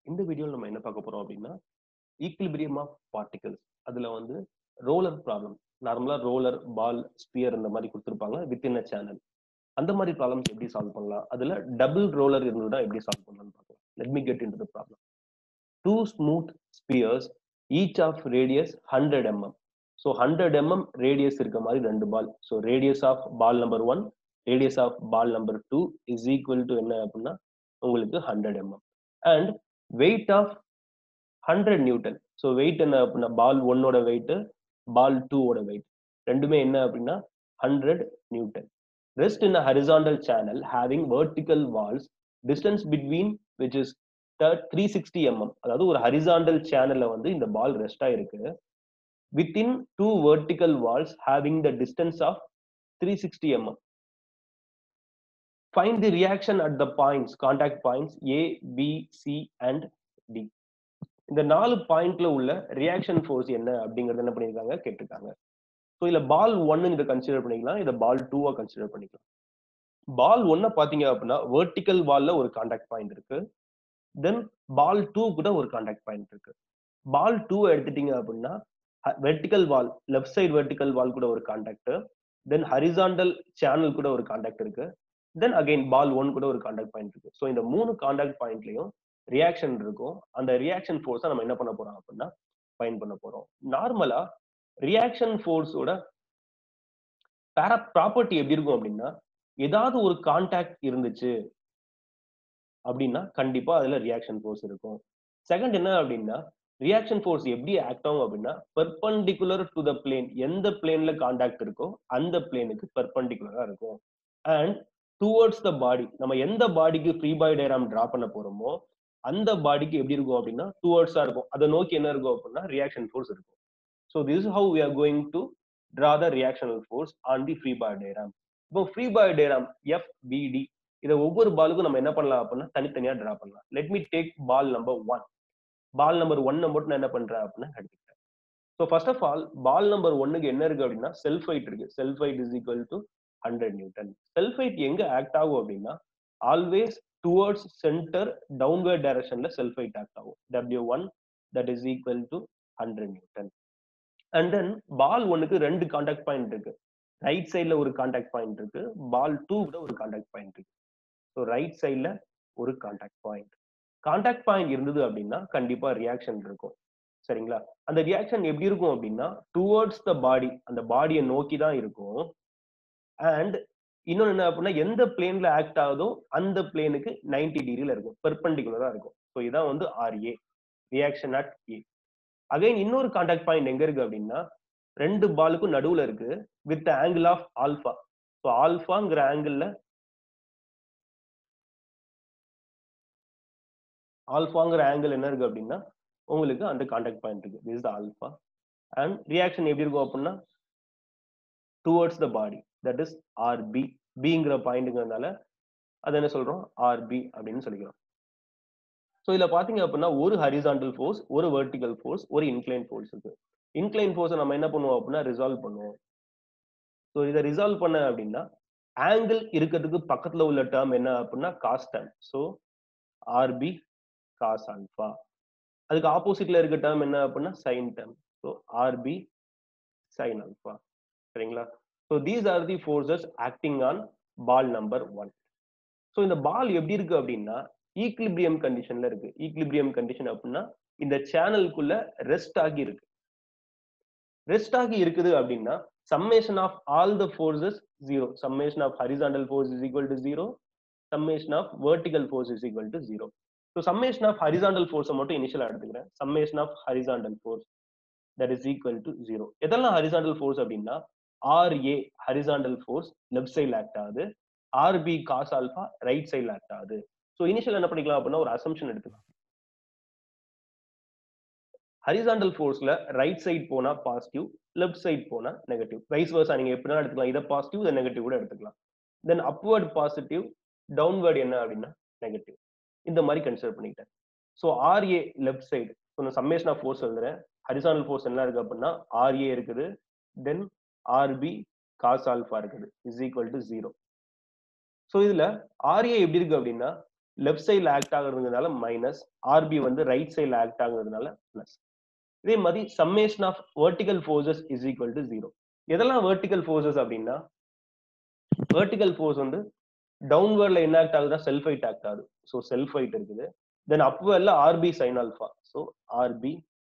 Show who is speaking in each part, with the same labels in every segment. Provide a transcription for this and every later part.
Speaker 1: இந்த வீடியோல நம்ம என்ன பார்க்க போறோம் அப்படின்னா ஈக்குலிபிரியம் ஆஃப் பார்ட்டிகல்ஸ் அதுல வந்து ரோலர் ப்ராப்ளம் நார்மலா ரோலர் பால் ஸ்பியர் இந்த மாதிரி கொடுத்துருப்பாங்க வித்தின் அ சேனல் அந்த மாதிரி ப்ராப்ளம்ஸ் எப்படி சால்வ் பண்ணலாம் அதுல டபுள் ரோலர் இருந்ததுன்னா எப்படி சால்வ் பண்ணலாம்னு பார்க்கலாம் let me get into problem two smooth spheres each of radius hundred MM so hundred MM radius இருக்க மாதிரி ரெண்டு ball so radius of ball number one radius of ball number two is equal to என்ன அப்படின்னா உங்களுக்கு hundred MM and weight of hundred newton so weight என்ன அப்படின்னா பால் ஒன்னோட wait பால் டூவோட வெயிட் ரெண்டுமே என்ன அப்படின்னா hundred newton rest in horizontal channel having vertical walls distance between which is three sixty MM அதாவது ஒரு ஹரிசாண்டல் சேனல்ல வந்து இந்த பால் ரெஸ்ட் ஆயிருக்கு within two vertical walls having the distance of three sixty MM find the reaction at the points contact points a b c and d இந்த நாலு பாயிண்ட்ல உள்ள ரியாக்ஷன் ஃபோர்ஸ் என்ன அப்படிங்கறது என்ன பண்ணிருக்காங்க கேட்டிருக்காங்க ஸோ இதுல பால் ஒன்னு இதை கன்சிடர் பண்ணிக்கலாம் இதை பால் டூவா கன்சிடர் பண்ணிக்கலாம் பால் ஒன்ன பாத்தீங்க அப்படின்னா வெர்டிக்கல் வால்ல ஒரு கான்டாக்ட் பாயிண்ட் இருக்கு தென் பால் டூ கூட ஒரு கான்டாக்ட் பாயிண்ட் இருக்கு பால் டூ எடுத்துட்டீங்க அப்படின்னா vertical wall left side vertical wall கூட ஒரு கான்டாக்ட் தென் ஹரிசாண்டல் சேனல் கூட ஒரு கான்டாக்ட் இருக்கு தென் அகைன் பால் ஒன் கூட ஒரு கான்டாக்ட் பாயிண்ட் இருக்கு ஸோ இந்த மூணு கான்டாக்ட் பாயிண்ட்லயும் ரியாக்ஷன் இருக்கும் அந்த ரியாக்ஷன் ஃபோர்ஸை நம்ம என்ன பண்ண போறோம் அப்படின்னா ஃபைன் பண்ண போறோம் நார்மலா ரியாக்ஷன் ஃபோர்ஸோட பேர ப்ராப்பர்ட்டி எப்படி இருக்கும் அப்படின்னா ஏதாவது ஒரு கான்டாக்ட் இருந்துச்சு அப்படின்னா கண்டிப்பா அதுல ரியாக்ஷன் ஃபோர்ஸ் இருக்கும் செகண்ட் என்ன அப்படின்னா ரியாக்ஷன் ஃபோர்ஸ் எப்படி ஆக்ட் ஆகும் அப்படின்னா பெர்பண்டிகுலர் டு த பிளேன் எந்த பிளேன்ல கான்டாக்ட் இருக்கோ அந்த பிளேனுக்கு பெர்பண்டிகுலரா இருக்கும் அண்ட் டுவர்ட்ஸ் த பாடி நம்ம எந்த பாடிக்கு ஃப்ரீ பாய் டயராம் டிரா பண்ண போறோமோ அந்த பாடிக்கு எப்படி இருக்கும் அப்படின்னா டுவர்ட்ஸா இருக்கும் அதை நோக்கி என்ன இருக்கும் அப்படின்னா ரியாக்ஷன் ஃபோர்ஸ் இருக்கும் so this how we are going to draw the reactional force on the free body diagram இப்போ free body diagram F BD இதை ஒவ்வொரு பாலுக்கும் நம்ம என்ன பண்ணலாம் அப்படின்னா தனித்தனியா டிரா பண்ணலாம் let me take ball number one ball number one மட்டும் நான் என்ன பண்றேன் அப்படின்னா எடுத்துக்கிறேன் so first of all ball number ஒன்னுக்கு என்ன இருக்கு அப்படின்னா செல்ஃபைட் இருக்கு self weight is equal to hundred newton self weight எங்க ஆக்ட் ஆகும் அப்படின்னா ஆல்வேஸ் டுவர்ட்ஸ் சென்டர் டவுன்வர்ட் டைரக்ஷன்ல செல்ஃபைட் ஆக்ட் ஆகும் W one that is equal to hundred newton and then ball ஒன்னுக்கு ரெண்டு கான்டாக்ட் பாயிண்ட் இருக்கு ரைட் சைட்ல ஒரு கான்டாக்ட் பாயிண்ட் இருக்கு பால் டூ கூட ஒரு கான்டாக்ட் பாயிண்ட் இருக்கு ஸோ ரைட் சைட்ல ஒரு கான்டாக்ட் பாயிண்ட் கான்டாக்ட் பாயிண்ட் இருந்தது அப்படின்னா கண்டிப்பா ரியாக்ஷன் இருக்கும் சரிங்களா அந்த ரியாக்ஷன் எப்படி இருக்கும் அப்படின்னா டுவர்ட்ஸ் த பாடி அந்த பாடியை நோக்கி தான் இருக்கும் அண்ட் இன்னொன்னு என்ன அப்படின்னா எந்த பிளேன்ல ஆக்ட் ஆகுதோ அந்த பிளேனுக்கு நைன்டி டிகிரில இருக்கும் பெர்பண்டிகுலரா இருக்கும் ஸோ இதான் வந்து RA reaction at A again இன்னொரு கான்டாக்ட் பாயிண்ட் எங்க இருக்கு அப்படின்னா ரெண்டு பாலுக்கும் நடுவுல இருக்கு with angle of alpha so ஆல்பாங்கிற ஆங்கிள் ஆல்பாங்கிற ஆங்கிள் என்ன இருக்கு அப்படின்னா உங்களுக்கு அந்த கான்டாக்ட் பாயிண்ட் இருக்கு this the alpha and reaction எப்படி இருக்கும் அப்படின்னா towards the body that is RB பிங்கிற பாயிண்ட்டுங்கிறதுனால அது என்ன சொல்றோம் ஆர்பி அப்படின்னு சொல்லிக்கிறோம் ஸோ இதுல பாத்தீங்க அப்படின்னா ஒரு ஹரிசாண்டல் ஃபோர்ஸ் ஒரு வெர்டிகல் ஃபோர்ஸ் ஒரு இன்க்ளைன் ஃபோர்ஸ் இருக்கு இன்க்ளைன் ஃபோர்ஸை நம்ம என்ன பண்ணுவோம் அப்படின்னா ரிசால்வ் பண்ணுவோம் ஸோ இதை ரிசால்வ் பண்ண அப்படின்னா ஆங்கிள் இருக்கிறதுக்கு பக்கத்துல உள்ள டேர்ம் என்ன அப்படின்னா cos term so RB cos alpha அதுக்கு ஆப்போசிட்ல இருக்க டேர்ம் என்ன அப்படின்னா sine term so RB sign alpha சரிங்களா so these are the forces acting on ball number one so இந்த பால் எப்படி இருக்கு அப்படின்னா ஈக்லிபிரியம் கண்டிஷன்ல இருக்கு ஈக்லிபிரியம் கண்டிஷன் அப்படின்னா இந்த சேனலுக்குள்ள ரெஸ்ட் ஆகி இருக்கு ரெஸ்ட் ஆகி இருக்குது அப்படின்னா summation of all the forces zero summation of horizontal force is equal to zero summation of vertical force is equal to zero so summation of horizontal ஃபோர்ஸை மட்டும் இனிஷியலா எடுத்துக்கிறேன் summation of horizontal force that is equal to zero எதெல்லாம் horizontal force அப்படின்னா RA horizontal force left சைடில் act ஆகுது RB cos alpha right சைடில் act ஆகுது ஸோ இனிஷியல் என்ன பண்ணிக்கலாம் அப்படின்னா ஒரு அசம்ஷன் எடுத்துக்கலாம் ஹரிசாண்டல் ஃபோர்ஸ்ல ரைட் சைட் போனா பாசிட்டிவ் லெஃப்ட் சைட் போனா நெகட்டிவ் ரைஸ் வர்ஸா நீங்க எப்படினா எடுத்துக்கலாம் இதை பாசிட்டிவ் இதை நெகட்டிவ் கூட எடுத்துக்கலாம் தென் அப்வர்ட் பாசிட்டிவ் டவுன்வர்ட் என்ன அப்படின்னா நெகட்டிவ் இந்த மாதிரி கன்சிடர் பண்ணிக்கிட்டேன் so RA left side so நான் சம்மேஷன் ஆஃப் ஃபோர்ஸ் எழுதுறேன் ஹரிசாண்டல் ஃபோர்ஸ் என்ன இருக்கு அப்படின்னா ஆர்ஏ இருக்குது தென் ஆர்பி காஸ் ஆல்ஃபா இருக்குது is equal to zero so இதுல ஆர்ஏ எப்படி இருக்கு அப்படின்னா லெஃப்ட் சைடில் ஆக்ட் ஆகுறதுனால மைனஸ் ஆர்பி வந்து ரைட் சைடில் ஆக்ட் ஆகுறதுனால பிளஸ் இதே மாதிரி summation of vertical forces is equal to zero எதெல்லாம் வெர்டிகல் ஃபோர்ஸஸ் அப்படின்னா வெர்டிகல் ஃபோர்ஸ் வந்து டவுன்வர்ட்ல என்ன ஆக்ட் ஆகுதுன்னா செல்ஃபைட் ஆக்ட் ஆகுது ஸோ செல்ஃபைட் இருக்குது தென் அப்வர்ட்ல RB sin alpha so RB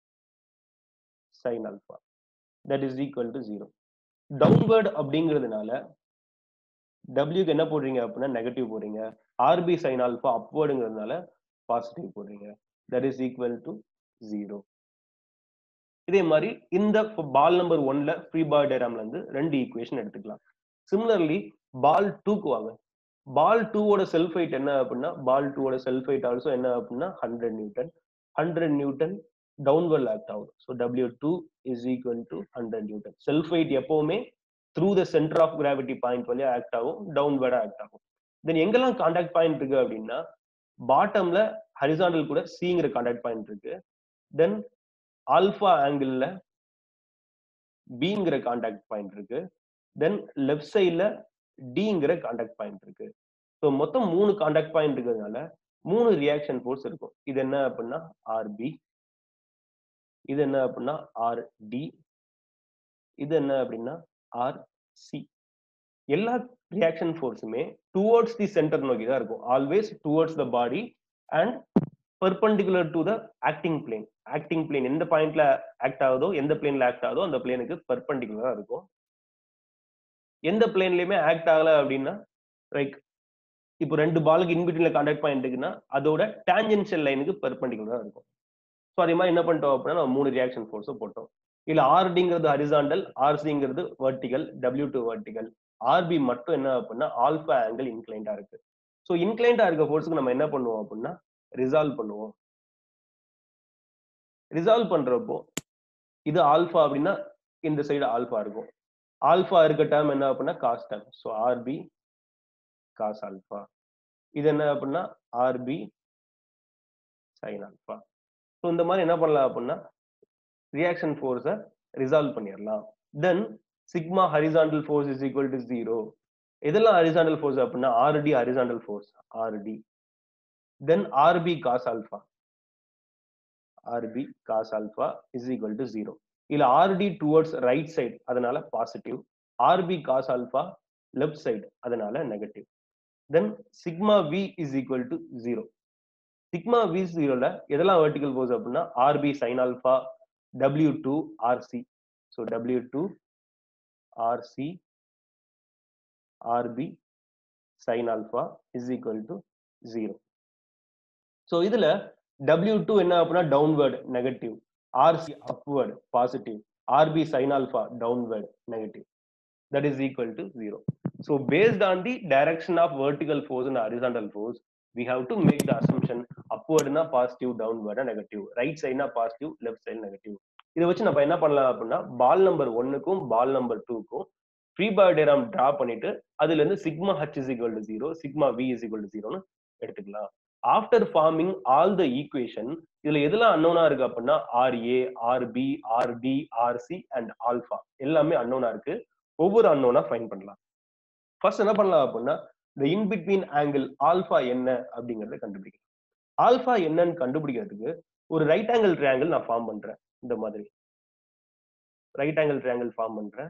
Speaker 1: sin alpha that is equal to zero downward அப்படிங்கிறதுனால டபிள்யூக்கு என்ன போடுறீங்க அப்படின்னா நெகட்டிவ் போடுறீங்க ஆர்பி சைன் ஆல்ஃபா அப்வர்டுங்கிறதுனால பாசிட்டிவ் போடுறீங்க that is equal to zero இதே மாதிரி இந்த பால் நம்பர் ஒன்ல ஃப்ரீ பால் டயராம்ல இருந்து ரெண்டு ஈக்குவேஷன் எடுத்துக்கலாம் சிமிலர்லி பால் டூக்கு வாங்க பால் டூவோட செல்ஃப் ஹைட் என்ன அப்படின்னா பால் டூவோட செல்ஃப் ஹைட் ஆல்சோ என்ன அப்படின்னா hundred newton hundred newton downward act ஆகும் so W two is equal to hundred newton self height எப்பவுமே through the centre of gravity point வழியா ஆக்ட் ஆகும் டவுன்வர்டா ஆக்ட் ஆகும் தென் எங்கெல்லாம் கான்டாக்ட் பாயிண்ட் இருக்கு அப்படின்னா பாட்டம்ல ஹரிசாண்டல் கூட சிங்கிற கான்டாக்ட் பாயிண்ட் இருக்கு தென் ஆல்பா ஆங்கிள் பிங்கிற கான்டாக்ட் பாயிண்ட் இருக்கு தென் லெஃப்ட் சைட்ல டிங்கிற கான்டாக்ட் பாயிண்ட் இருக்கு ஸோ மொத்தம் மூணு கான்டாக்ட் பாயிண்ட் இருக்கிறதுனால மூணு ரியாக்ஷன் ஃபோர்ஸ் இருக்கும் இது என்ன அப்படின்னா ஆர்பி இது என்ன அப்படின்னா ஆர்டி இது என்ன அப்படின்னா ஆர்சி எல்லா ரியாக்ஷன் ஃபோர்ஸுமே டுவர்ட்ஸ் தி சென்டர் நோக்கி தான் இருக்கும் always towards the body and perpendicular to the acting plane acting plane எந்த பாயிண்ட்ல ஆக்ட் ஆகுதோ எந்த பிளேன்ல ஆக்ட் ஆகுதோ அந்த பிளேனுக்கு பெர்பண்டிகுலரா இருக்கும் எந்த பிளேன்லயுமே ஆக்ட் ஆகல அப்படின்னா லைக் இப்போ ரெண்டு பாலுக்கு இன்பிட்வீன்ல கான்டாக்ட் பாயிண்ட் இருக்குன்னா அதோட டான்ஜென்ஷியல் லைனுக்கு பெர்பண்டிகுலரா இருக்கும் ஸோ அதே மாதிரி என்ன பண்ணிட்டோம் அப்படின்னா நம்ம மூணு ரியாக்ஷன் ஃபோர்ஸும் போட்டோம் இல்ல ஆர்டிங்கிறது ஹரிசாண்டல் ஆர்சிங்கிறது vertical W two vertical RB மட்டும் என்ன அப்படின்னா ஆல்பா ஆங்கிள் இன்க்ளைண்டா இருக்கு ஸோ இன்க்ளைண்டா இருக்க ஃபோர்ஸுக்கு நம்ம என்ன பண்ணுவோம் அப்படின்னா ரிசால்வ் பண்ணுவோம் ரிசால்வ் பண்றப்போ இது ஆல்பா அப்படின்னா இந்த சைடு ஆல்பா இருக்கும் ஆல்பா இருக்க டேர்ம் என்ன அப்படின்னா cos term so RB cos alpha இது என்ன அப்படின்னா ஆர்பி சைன் ஆல்பா ஸோ இந்த மாதிரி என்ன பண்ணலாம் அப்படின்னா ரியாக்ஷன் ஃபோர்ஸை ரிசால்வ் பண்ணிடலாம் then sigma horizontal force is equal to zero இதெல்லாம் ஹரிசாண்டல் ஃபோர்ஸ் அப்படின்னா RT horizontal force RT then RB cos alpha RB cos alpha is equal to zero இல்ல ஆர்டி டுவர்ட்ஸ் ரைட் சைடு அதனால positive RB cos alpha left side அதனால negative then sigma V is equal to zero sigma V ஜீரோல எதெல்லாம் vertical force அப்படின்னா RB sign alpha W two RC so W two RC RB sign alpha is equal to zero so இதுல W two என்ன அப்படின்னா downward negative RC upward positive RB sign alpha downward negative that is equal to zero. So based on the direction of vertical force and horizontal force, we have to make the assumption upward na positive, downward na negative, right side na positive, left side negative. இதை வச்சு நம்ம என்ன பண்ணலாம் அப்படின்னா ball number ஒன்னுக்கும் ball number டூக்கும் free ball diagram draw பண்ணிட்டு அதுல இருந்து sigma H is equal to zero sigma V is equal to ஜீரோன்னு எடுத்துக்கலாம் after forming all the equation இதுல எதெல்லாம் அன்னோனா இருக்கு அப்படின்னா RA RB RT RC and alpha எல்லாமே அன்னோனா இருக்கு ஒவ்வொரு அன்னோனா ஃபைன் பண்ணலாம் ஃபர்ஸ்ட் என்ன பண்ணலாம் அப்படின்னா இந்த இன்பிட்வீன் ஆங்கிள் ஆல்பா என்ன அப்படிங்கறத கண்டுபிடிக்கலாம் ஆல்பா என்னன்னு கண்டுபிடிக்கிறதுக்கு ஒரு ரைட் ஆங்கிள் ட்ரையாங்கிள் நான் ஃபார்ம் பண்றேன் இந்த மாதிரி ரைட் ஆங்கிள் ட்ரையாங்கிள் ஃபார்ம் பண்றேன்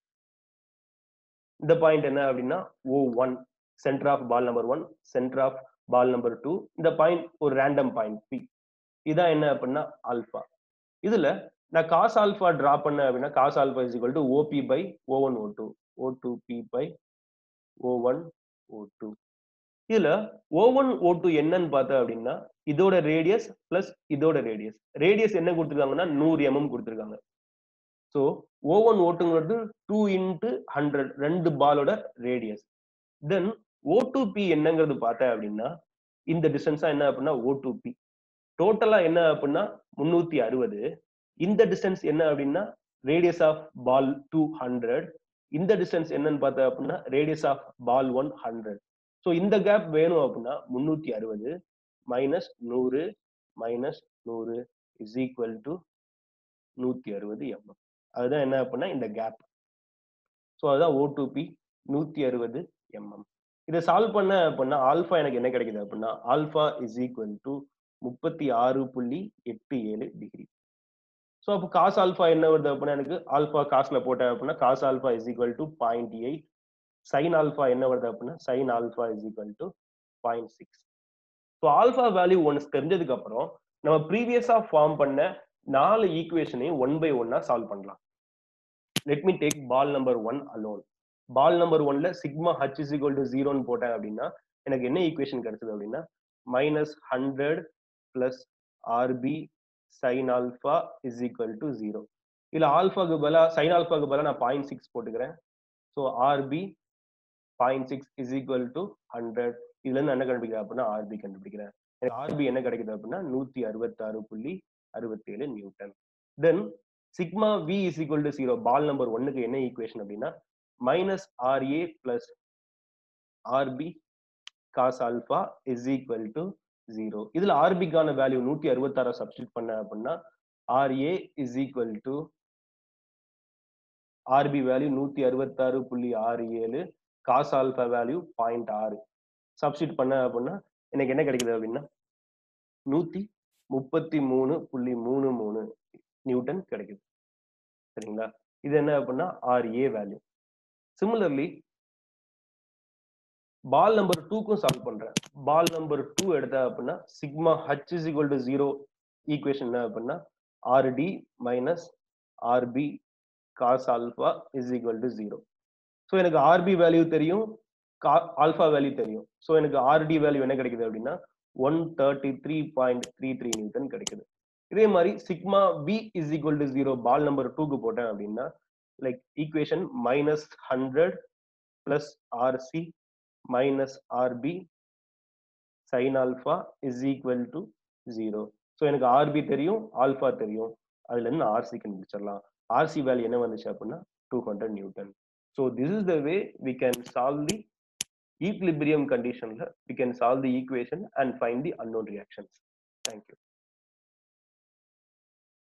Speaker 1: இந்த பாயிண்ட் என்ன அப்படின்னா O one centre of ball number one centre of ball number two இந்த பாயிண்ட் ஒரு ரேண்டம் பாயிண்ட் பி இதான் என்ன அப்படின்னா ஆல்பா இதுல நான் காஸ் ஆல்பா டிரா பண்ண அப்படின்னா cos alpha is equal to OP by O one O two O two P by O one O two இதுல ஓ ஒன் ஓ டூ என்னன்னு பார்த்தா அப்படின்னா இதோட ரேடியஸ் பிளஸ் இதோட ரேடியஸ் ரேடியஸ் என்ன கொடுத்துருக்காங்கன்னா நூறு எம்எம் கொடுத்துருக்காங்க ஸோ ஓ ஒன் ஓட்டுங்கிறது டூ இன்ட்டு ஹண்ட்ரட் ரெண்டு பாலோட radius then O two P என்னங்கிறது பார்த்தா அப்படின்னா இந்த டிஸ்டன்ஸா என்ன அப்படின்னா ஓ டூ பி டோட்டலா என்ன அப்படின்னா முன்னூத்தி அறுபது இந்த டிஸ்டன்ஸ் என்ன அப்படின்னா radius of ball two hundred இந்த டிஸ்டன்ஸ் என்னன்னு பார்த்தா அப்படின்னா radius of ball one hundred so இந்த கேப் வேணும் அப்படின்னா முன்னூத்தி அறுபது மைனஸ் நூறு மைனஸ் நூறு இஸ் ஈக்குவல் டு நூத்தி அறுபது எம்எம் அதுதான் என்ன அப்படின்னா இந்த கேப் ஸோ அதுதான் ஓ டூ பி நூத்தி அறுபது எம்எம் இதை சால்வ் பண்ண அப்படின்னா ஆல்பா எனக்கு என்ன கிடைக்குது அப்படின்னா ஆல்பா இஸ் ஈக்குவல் டு முப்பத்தி ஆறு புள்ளி எட்டு ஏழு டிகிரி ஸோ அப்போ காஸ் ஆல்பா என்ன வருது அப்படின்னா எனக்கு ஆல்பா காஸ்ல போட்டேன் அப்படின்னா cos alpha is equal to point eight sin alpha என்ன வருது அப்படின்னா sin alpha is equal to point six so alpha value once தெரிஞ்சதுக்கு அப்புறம் நம்ம ப்ரீவியஸா ஃபார்ம் பண்ண நாலு ஈக்குவேஷனையும் ஒன் பை ஒன்னா சால்வ் பண்ணலாம் let me take ball number one alone ball number ஒன்ல sigma H is equal to ஜீரோன்னு போட்டேன் அப்படின்னா எனக்கு என்ன ஈக்குவேஷன் கிடைச்சது அப்படின்னா minus hundred plus RB sign alpha is equal to zero இல்ல ஆல்பாக்கு பதிலா சைன் ஆல்பாக்கு பதிலா நான் பாயிண்ட் சிக்ஸ் போட்டுக்கிறேன் so RB point six is equal to hundred இதுல இருந்து என்ன கண்டுபிடிக்கிறேன் அப்படின்னா ஆர்பி கண்டுபிடிக்கிறேன் ஆர்பி என்ன கிடைக்குது அப்படின்னா நூத்தி அறுபத்தாறு புள்ளி அறுபத்தேழு newton then sigma V is equal to zero ball number ஒன்னுக்கு என்ன ஈக்குவேஷன் அப்படின்னா minus RA plus RB cos alpha is equal to zero இதுல ஆர்பிக்கான வேல்யூ நூத்தி அறுபத்தாறு சப்ஸ்டியூட் பண்ண அப்படின்னா RA is equal to RB value நூத்தி அறுபத்தாறு புள்ளி ஆறு ஏழு காஸ் ஆல்பா வேல்யூ பாயிண்ட் ஆறு சப்ஸ்டியூட் பண்ண அப்படின்னா எனக்கு என்ன கிடைக்குது அப்படின்னா நூத்தி முப்பத்தி மூணு புள்ளி மூணு மூணு நியூட்டன் கிடைக்குது சரிங்களா இது என்ன அப்படின்னா RA value similarly ball number டூக்கும் சால்வ் பண்றேன் பால் நம்பர் டூ எடுத்த அப்படின்னா sigma H is equal to zero equation என்ன அப்படின்னா RT minus RB cos alpha is equal to zero so எனக்கு ஆர்பி வேல்யூ தெரியும் ஆல்பா வேல்யூ தெரியும் ஸோ எனக்கு ஆர்டி வேல்யூ என்ன கிடைக்குது அப்படின்னா one thirty three point three three newton கிடைக்குது இதே மாதிரி sigma V is equal to zero ball number டூக்கு போட்டேன் அப்படின்னா like equation minus hundred plus RC minus RB sign alpha is equal to zero so எனக்கு ஆர்பி தெரியும் alpha தெரியும் அதுல இருந்து ஆர்சி கண்டுபிடிச்சிடலாம் ஆர்சி வேல்யூ என்ன வந்துச்சு அப்படின்னா two hundred newton so this is the way we can solve the equilibrium கண்டிஷன்ல we can solve the equation and find the unknown reactions thank you